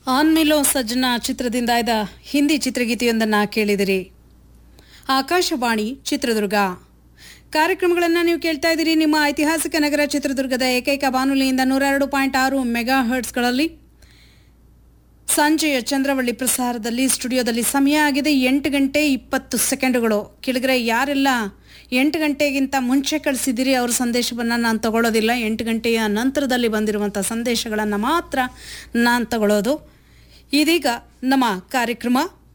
ಆನ್ಮಿಲೋ ಸಜ್ಜನ ಚಿತ್ರದಿಂದ ಆಯ್ದ ಹಿಂದಿ ಚಿತ್ರಗೀತೆಯೊಂದನ್ನು ಕೇಳಿದಿರಿ ಆಕಾಶವಾಣಿ ಚಿತ್ರದುರ್ಗ ಕಾರ್ಯಕ್ರಮಗಳನ್ನು ನೀವು ಕೇಳ್ತಾ ಇದ್ದೀರಿ ನಿಮ್ಮ ಐತಿಹಾಸಿಕ ನಗರ ಚಿತ್ರದುರ್ಗದ ಏಕೈಕ ಬಾನುಲಿಯಿಂದ ನೂರ ಎರಡು ಪಾಯಿಂಟ್ ಆರು ಮೆಗಾ ಹರ್ಟ್ಸ್ಗಳಲ್ಲಿ ಸಂಜೆಯ ಚಂದ್ರವಳ್ಳಿ ಪ್ರಸಾರದಲ್ಲಿ ಸ್ಟುಡಿಯೋದಲ್ಲಿ ಸಮಯ ಆಗಿದೆ ಎಂಟು ಗಂಟೆ ಇಪ್ಪತ್ತು ಸೆಕೆಂಡುಗಳು ಕೆಳಗರೆ ಯಾರೆಲ್ಲ ಎಂಟು ಗಂಟೆಗಿಂತ ಮುಂಚೆ ಕಳಿಸಿದ್ದೀರಿ ಅವ್ರ ಸಂದೇಶವನ್ನು ನಾನು ತಗೊಳ್ಳೋದಿಲ್ಲ ಎಂಟು ಗಂಟೆಯ ನಂತರದಲ್ಲಿ ಬಂದಿರುವಂಥ ಸಂದೇಶಗಳನ್ನು ಮಾತ್ರ ನಾನು ತಗೊಳ್ಳೋದು ಇದೀಗ ನಮ್ಮ ಕಾರ್ಯಕ್ರಮ